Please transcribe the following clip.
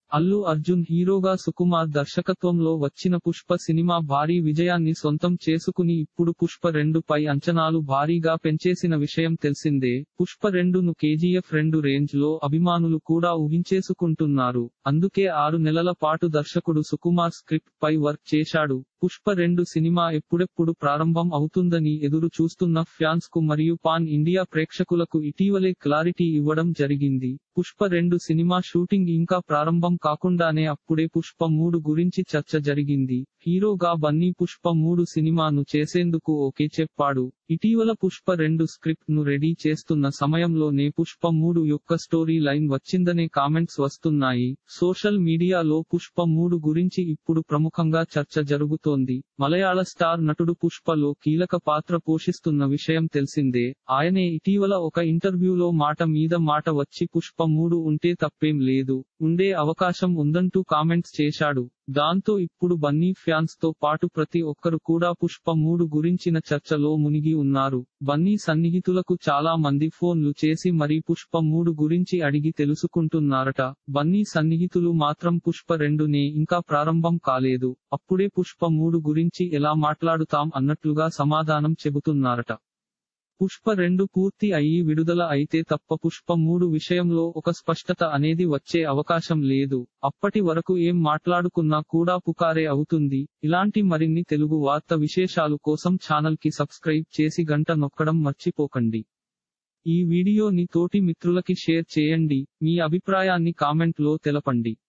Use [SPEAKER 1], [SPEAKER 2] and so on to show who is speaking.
[SPEAKER 1] అల్లు అర్జున్ హీరోగా సుకుమార్ దర్శకత్వంలో వచ్చిన పుష్ప సినిమా భారీ విజయాన్ని సొంతం చేసుకుని ఇప్పుడు పుష్ప రెండు పై అంచనాలు భారీగా పెంచేసిన విషయం తెలిసిందే పుష్ప రెండును కేజీఎఫ్ రెండు రేంజ్ లో అభిమానులు కూడా ఊహించేసుకుంటున్నారు అందుకే ఆరు నెలల పాటు దర్శకుడు సుకుమార్ స్క్రిప్ట్ పై వర్క్ చేశాడు పుష్ప రెండు సినిమా ఎప్పుడెప్పుడు ప్రారంభం అవుతుందని ఎదురు చూస్తున్న ఫ్యాన్స్ కు మరియు పాన్ ఇండియా ప్రేక్షకులకు ఇటీవలే క్లారిటీ ఇవ్వడం జరిగింది పుష్ప రెండు సినిమా షూటింగ్ ఇంకా ప్రారంభం కాకుండానే అప్పుడే పుష్ప మూడు గురించి చర్చ జరిగింది హీరోగా బన్నీ పుష్ప మూడు సినిమాను చేసేందుకు ఓకే చెప్పాడు ఇటీవల పుష్ప రెండు స్క్రిప్ట్ ను రెడీ చేస్తున్న సమయంలోనే పుష్ప మూడు యొక్క స్టోరీ లైన్ వచ్చిందనే కామెంట్స్ వస్తున్నాయి సోషల్ మీడియాలో పుష్ప మూడు గురించి ఇప్పుడు ప్రముఖంగా చర్చ జరుగుతోంది మలయాళ స్టార్ నటుడు పుష్పలో కీలక పాత్ర పోషిస్తున్న విషయం తెలిసిందే ఆయనే ఇటీవల ఒక ఇంటర్వ్యూలో మాట మీద మాట వచ్చి పుష్ప మూడు ఉంటే తప్పేం లేదు ఉండే అవకాశం ఉందంటూ కామెంట్స్ చేశాడు దాంతో ఇప్పుడు బన్నీ ఫ్యాన్స్ తో పాటు ప్రతి ఒక్కరు కూడా పుష్ప మూడు గురించిన చర్చలో మునిగి ఉన్నారు బన్నీ సన్నిహితులకు చాలా మంది ఫోన్లు చేసి మరీ పుష్ప మూడు గురించి అడిగి తెలుసుకుంటున్నారట బన్నీ సన్నిహితులు మాత్రం పుష్ప రెండునే ఇంకా ప్రారంభం కాలేదు అప్పుడే పుష్ప మూడు గురించి ఎలా మాట్లాడుతాం అన్నట్లుగా సమాధానం చెబుతున్నారట పుష్ప రెండు పూర్తి అయ్యి విడుదల అయితే తప్ప పుష్ప మూడు విషయంలో ఒక స్పష్టత అనేది వచ్చే అవకాశం లేదు అప్పటి వరకు ఏం మాట్లాడుకున్నా కూడా పుకారే అవుతుంది ఇలాంటి మరిన్ని తెలుగు వార్త విశేషాలు కోసం ఛానల్ కి సబ్స్క్రైబ్ చేసి గంట నొక్కడం మర్చిపోకండి ఈ వీడియోని తోటి మిత్రులకి షేర్ చేయండి మీ అభిప్రాయాన్ని కామెంట్ లో తెలపండి